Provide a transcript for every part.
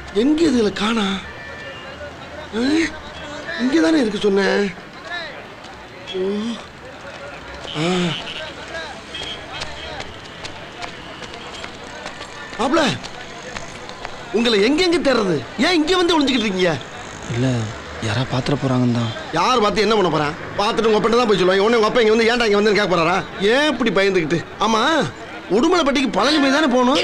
எங்க இதுல காணா இங்கே தானே இருக்கு சொன்னேன் ஓ. ஆ. மாப்ள உங்களை எங்கெங்க தேடுறது ஏன் இங்க வந்து ஒளிஞ்சுக்கிட்டு இருக்கீங்க இல்லை யாரா பாத்திர போகிறாங்கன்னு தான் யார் பார்த்து என்ன பண்ண போறான் பார்த்துட்டு உங்க அப்பா தான் போய் சொல்லுவாங்க உடனே உங்க அப்பா இங்க வந்து ஏன்டா இங்க வந்து கேட்க போறாரா ஏன் இப்படி பயந்துக்கிட்டு ஆமா உடுமலைப்பட்டிக்கு பழனி போய் தானே போகணும்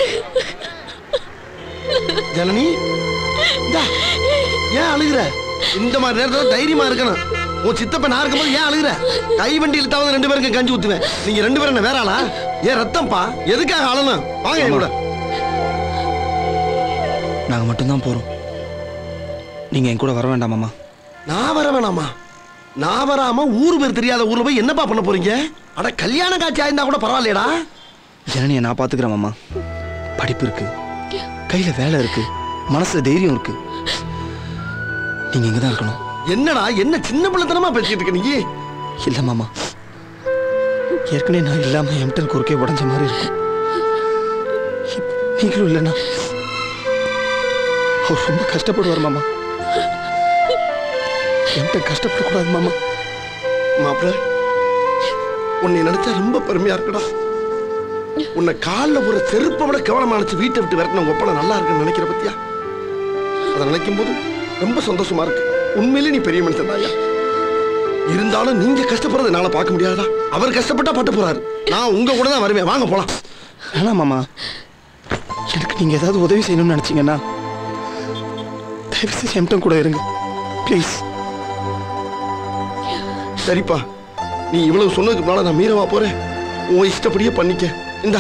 ஜனனி இந்தா, ஏன் அழுகுற இந்த மாதிரி நேரத்துல தைரியமா இருக்கணும் உன் சித்தப்ப நான் இருக்கும்போது ஏன் அழுகுற கை வண்டி இழுத்தாவது ரெண்டு பேருக்கு கஞ்சி ஊத்துவேன் நீங்க ரெண்டு பேரும் என்ன வேற ஆளா ஏன் ரத்தம்ப்பா எதுக்காக அழணும் வாங்க என் கூட நாங்கள் மட்டும்தான் போகிறோம் நீங்கள் என் கூட வர வேண்டாம் மாமா நான் வர வேணாமா நான் வராம ஊர் பேர் தெரியாத ஊர்ல போய் என்னப்பா பண்ண போறீங்க அட கல்யாண காட்சி ஆயிருந்தா கூட பரவாயில்லையடா ஜனனியை நான் பார்த்துக்கிறேன் மாமா படிப்பு இருக்கு கையில் வேலை இருக்கு மனசுல தைரியம் இருக்கு நீங்கள் இங்கே தான் இருக்கணும் என்னடா என்ன சின்ன பிள்ளைத்தனமா பேசிட்டு இருக்க நீ இல்லை மாமா ஏற்கனவே நான் இல்லாமல் எம்டன் குறுக்கே உடஞ்ச மாதிரி இருக்கும் இப்ப நீங்களும் இல்லைன்னா அவர் ரொம்ப கஷ்டப்படுவார் மாமா எம்டன் கஷ்டப்படக்கூடாது மாமா மாப்பிள்ள உன்னை நினைச்சா ரொம்ப பெருமையா இருக்குடா உன்னை காலில் ஒரு செருப்பை விட கவனமா நினைச்சு வீட்டை விட்டு விரட்டின உங்க ஒப்பனை நல்லா இருக்குன்னு நினைக்கிற பத்தியா அதை நினைக்கும் போது ரொம்ப சந்தோஷமா இருக்கு உண்மையிலே நீ பெரிய மனுஷன் தாயா இருந்தாலும் நீங்க கஷ்டப்படுறதை என்னால பார்க்க முடியாதா அவர் கஷ்டப்பட்டா பட்டு போறாரு நான் உங்க கூட தான் வருவேன் வாங்க போலாம் வேணாம் மாமா எனக்கு நீங்கள் ஏதாவது உதவி செய்யணும்னு நினச்சிங்கன்னா தயவு செஞ்சு எம்டன் கூட இருங்க ப்ளீஸ் சரிப்பா நீ இவ்வளவு சொன்னதுக்கு முன்னால நான் மீறவா போறேன் உன் இஷ்டப்படியே பண்ணிக்க இந்தா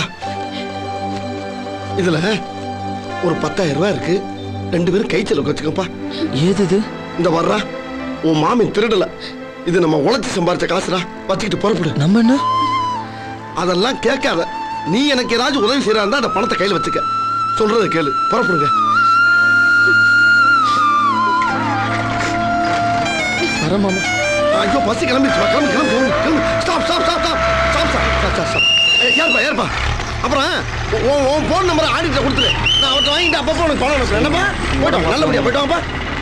இதுல ஒரு பத்தாயிரம் ரூபாய் இருக்கு ரெண்டு பேரும் கை செலவுக்கு வச்சுக்கப்பா ஏது இது இந்த வர்றா உன் மாமன் திருடல இது நம்ம உழைச்சி சம்பாரிச்ச காசுடா வச்சுக்கிட்டு புறப்படு நம்ம என்ன அதெல்லாம் கேட்காத நீ எனக்கு ஏதாச்சும் உதவி செய்யறா இருந்தா அந்த பணத்தை கையில வச்சுக்க சொல்றதை கேளு புறப்படுங்க வர மாமா ஐயோ பஸ் கிளம்பிடுச்சு வா, கிளம்பு கிளம்பு கிளம்பு கிளம்பு stop stop stop stop stop stop stop stop ஏற்பா ஏற்பா அப்புறம் உன் உன் ஃபோன் நம்பரை ஆடிட்ட கொடுத்துரு நான் அவர்கிட்ட வாங்கிட்டு அப்பப்போ உனக்கு பணம் அனுப்புறேன் என்னப்பா போயிட்டு நல்லபடியா போயிட்டு வாப்பா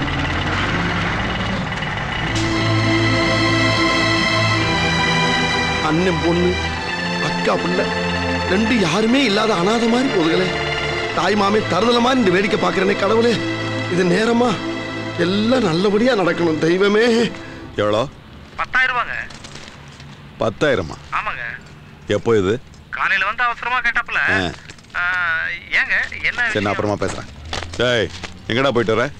அண்ணன் பொண்ணு அக்கா பிள்ளை ரெண்டு யாருமே இல்லாத அனாதை மாதிரி போதுகளே தாய் மாமே தருதல மாதிரி இந்த வேடிக்கை பார்க்குறேனே கடவுளே இது நேரமா எல்லாம் நல்லபடியா நடக்கணும் தெய்வமே எவ்வளோ பத்தாயிரம் ரூபாங்க பத்தாயிரமா ஆமாங்க எப்போ இது காலையில வந்து அவசரமா கேட்டாப்புல ஆ. ஆ, ஏங்க என்ன சரி நான் விஷயம்? அப்புறமா பேசுறேன் டேய் எங்கடா போயிட்டு வர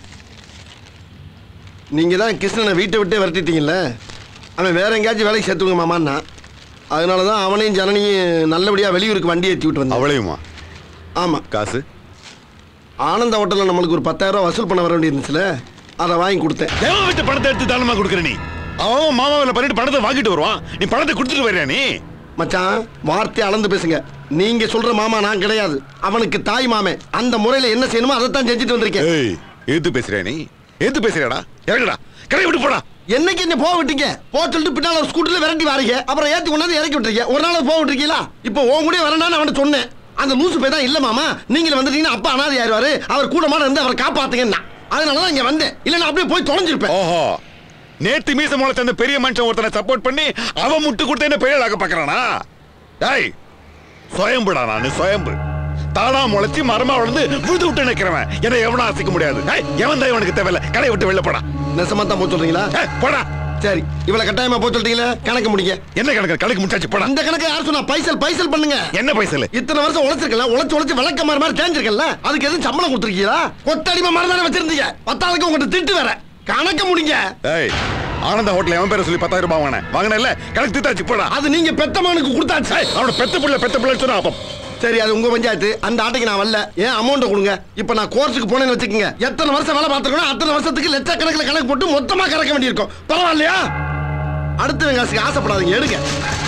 நீங்க தான் கிருஷ்ணனை வீட்டை விட்டே விரட்டிட்டீங்கல்ல அவன் வேற எங்கேயாச்சும் வேலைக்கு சேர்த்துங்க மாமான்னா அதனால தான் அவனையும் ஜனனியும் நல்லபடியாக வெளியூருக்கு வண்டி ஏற்றி விட்டு வந்தான் அவளையுமா ஆமாம் காசு ஆனந்த ஹோட்டலில் நம்மளுக்கு ஒரு பத்தாயிரம் ரூபாய் வசூல் பண்ண வர வேண்டியிருந்துச்சுல அதை வாங்கி கொடுத்தேன் தேவன் விட்டு பணத்தை எடுத்து தானமா கொடுக்குற நீ அவன் மாமாவில் பண்ணிட்டு பணத்தை வாங்கிட்டு வருவான் நீ பணத்தை கொடுத்துட்டு வர்றியா நீ மச்சான் வார்த்தையை அளந்து பேசுங்க நீங்க சொல்ற மாமா நான் கிடையாது அவனுக்கு தாய் மாமே அந்த முறையில் என்ன செய்யணுமோ அதைத்தான் செஞ்சுட்டு வந்திருக்கேன் ஏய் எது பேசுறியா நீ எது பேசுறியாடா இறங்குடா கடை விட்டு போடா என்னைக்கு என்ன போக விட்டீங்க போக சொல்லிட்டு பின்னால ஒரு ஸ்கூட்டர்ல விரட்டி வாரீங்க அப்புறம் ஏத்தி கொண்டாந்து இறக்கி விட்டுறீங்க ஒரு நாள் போக விட்டுருக்கீங்களா இப்போ உன் கூட வரண்டான்னு அவன்கிட்ட சொன்னேன் அந்த லூசு போய் தான் இல்ல மாமா நீங்க வந்துட்டீங்கன்னா அப்பா அனாதை ஆயிருவாரு அவர் கூட மாட இருந்து அவரை காப்பாத்துங்கன்னா அதனால தான் இங்க வந்தேன் இல்லைன்னா அப்படியே போய் தொலைஞ்சிருப்பேன் ஓஹோ நேத்து மீச முளைச்ச அந்த பெரிய மனுஷன் ஒருத்தனை சப்போர்ட் பண்ணி அவன் முட்டு கொடுத்து என்ன பெரிய ஆக்க பாக்குறானா டேய் சுயம்புடா நானு சுயம்பு தானா முளைச்சு மரமா வளர்ந்து விழுது விட்டு நிக்கிறவன் என்னை எவனும் அசைக்க முடியாது டேய், எவன் தான் இவனுக்கு தேவையில்ல கடை விட்டு வெளில போடா நெசமா தான் போக சொல்றீங்களா ஏய், போடா சரி இவ்வளவு கட்டாயமா போக சொல்றீங்களா கணக்கு முடிங்க என்ன கணக்கு கணக்கு முடிச்சாச்சு போடா அந்த கணக்கு யார் சொன்னா பைசல் பைசல் பண்ணுங்க என்ன பைசல் இத்தனை வருஷம் உழைச்சிருக்கல உழைச்சு உழைச்சு விளக்க மாதிரி மாதிரி தேஞ்சிருக்கல அதுக்கு எதுவும் சம்பளம் கொடுத்துருக்கீங்களா கொத்தடிமை மாதிரி தானே வச்சிருந்தீங்க பத்தாளுக்கு உங்கள்கிட்ட திட்டு வேற கணக்க முடிங்க ஏய் ஆனந்த ஹோட்டல் எவன் பேரை சொல்லி பத்தாயிரம் ரூபாய் வாங்கினேன் வாங்கின இல்ல கணக்கு தீத்தாச்சு போடா அது நீங்க பெத்தமானுக்கு கொடுத்தாச்சு ஏய், அவனோட பெத்த புள்ள பெத்த புள்ள சொன்னா அப்ப சரி அது உங்க பஞ்சாயத்து அந்த ஆட்டைக்கு நான் வரல ஏன் அமௌண்ட் கொடுங்க இப்ப நான் கோர்ஸுக்கு போனேன்னு வச்சுக்கோங்க எத்தனை வருஷம் வேலை பார்த்துருக்கணும் அத்தனை வருஷத்துக்கு லட்சக்கணக்கில் கணக்கு போட்டு மொத்தமா கறக்க வேண்டியிருக்கும் பரவாயில்லையா அடுத்த காசுக்கு ஆசைப்படாதீங்க எடுங்க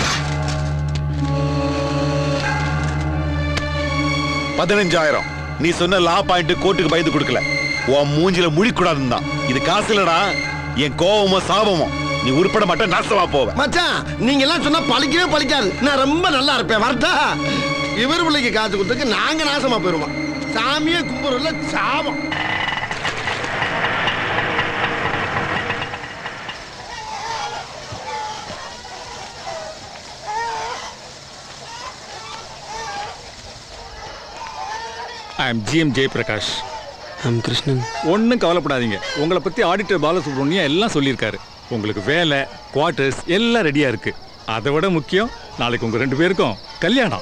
பதினஞ்சாயிரம் நீ சொன்ன லா பாயிண்ட் கோர்ட்டுக்கு பயந்து கொடுக்கல உன் மூஞ்சில முழிக்கூடாதுன்னு தான் இது காசு இல்லடா என் கோவமோ சாபமோ நீ உருப்பட மாட்ட நாசமா போவ மச்சான் நீங்க எல்லாம் சொன்னா பழிக்கவே பழிக்காது நான் ரொம்ப நல்லா இருப்பேன் வரட்டா இவர் பிள்ளைக்கு காசு கொடுத்துக்கு நாங்க நாசமா போயிருவோம் சாமியே கும்பிடுறதுல சாபம் I am GM Jayaprakash I'm Krishnan ஒன்றும் கவலைப்படாதீங்க உங்களை பற்றி ஆடிட்டர் பாலசுப்ரமணியம் எல்லாம் சொல்லியிருக்காரு உங்களுக்கு வேலை குவார்ட்டர்ஸ் எல்லாம் ரெடியாக இருக்கு அதை விட முக்கியம் நாளைக்கு உங்கள் ரெண்டு பேருக்கும் கல்யாணம்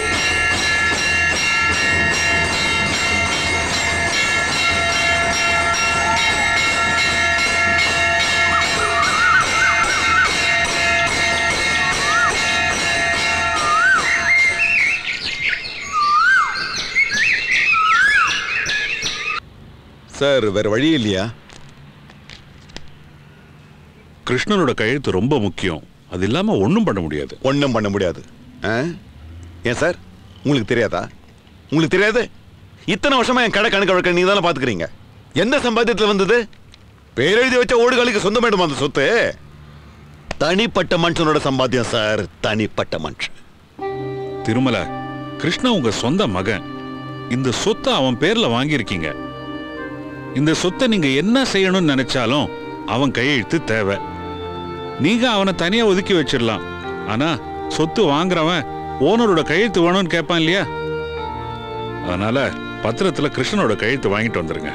சார் வேற வழி இல்லையா கிருஷ்ணனோட கையெழுத்து ரொம்ப முக்கியம் அது இல்லாம ஒண்ணும் பண்ண முடியாது ஒண்ணும் பண்ண முடியாது ஆ? ஏன் சார் உங்களுக்கு தெரியாதா உங்களுக்கு தெரியாது இத்தனை வருஷமா என் கடை கணக்கு வழக்க நீங்க தானே பாத்துக்கிறீங்க எந்த சம்பாத்தியத்துல வந்தது பேரெழுதி வச்ச ஓடுகளுக்கு சொந்தமாயிடுமா அந்த சொத்து தனிப்பட்ட மனுஷனோட சம்பாத்தியம் சார் தனிப்பட்ட மனுஷன் திருமல கிருஷ்ணன் உங்க சொந்த மகன் இந்த சொத்தை அவன் பேர்ல வாங்கியிருக்கீங்க இந்த சொத்தை நீங்க என்ன செய்யணும்னு நினைச்சாலும் அவன் கையெழுத்து தேவை நீங்க அவனை தனியா ஒதுக்கி வச்சிடலாம் ஆனா சொத்து வாங்குறவன் ஓனரோட கையெழுத்து வேணும்னு கேட்பான் இல்லையா அதனால பத்திரத்துல கிருஷ்ணனோட கையெழுத்து வாங்கிட்டு வந்துருங்க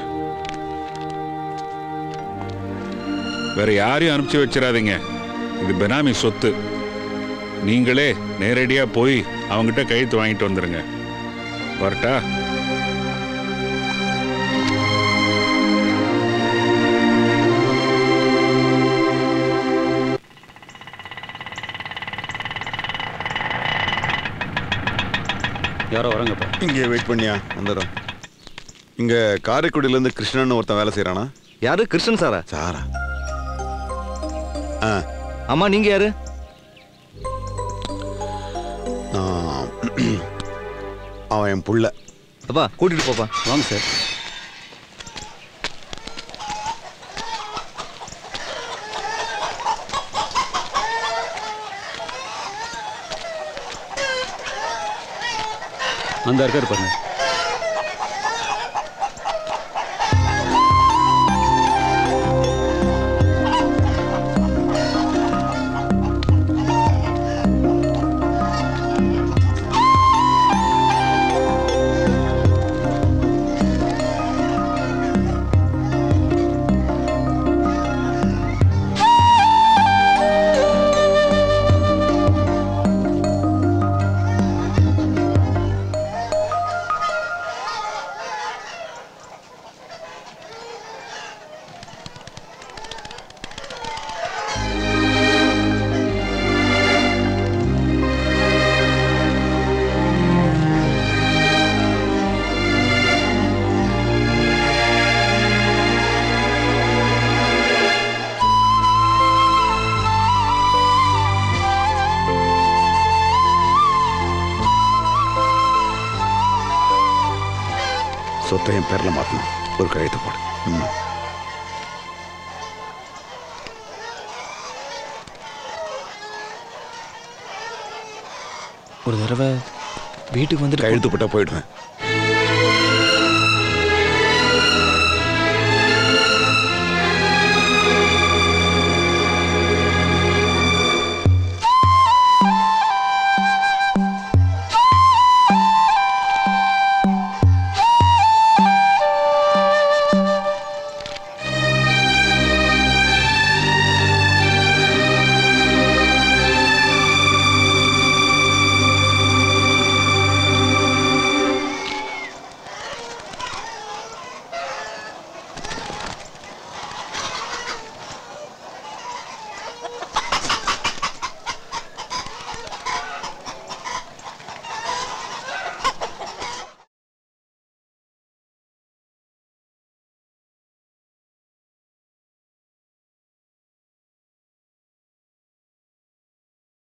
வேற யாரையும் அனுப்பிச்சு வச்சிடாதீங்க இது பெனாமி சொத்து நீங்களே நேரடியா போய் அவங்கிட்ட கையெழுத்து வாங்கிட்டு வந்துருங்க வரட்டா யாரோ வரங்கப்பா இங்கே வெயிட் பண்ணியா வந்துடும் இங்க காரைக்குடியில இருந்து கிருஷ்ணன் ஒருத்தன் வேலை செய்யறானா யாரு கிருஷ்ணன் சாரா சாரா ஆ ஆமா நீங்க யாரு நான் அவன் என் புள்ள அப்பா கூட்டிட்டு போப்பா வாங்க சார் அந்த இருக்காரு பாருங்க சொத்தை என் பேர்ல மாத்தணும் ஒரு கையெழுத்து போடு ம். ஒரு தடவை வீட்டுக்கு வந்துட்டு கையெழுத்து போட்டா போயிடுவேன்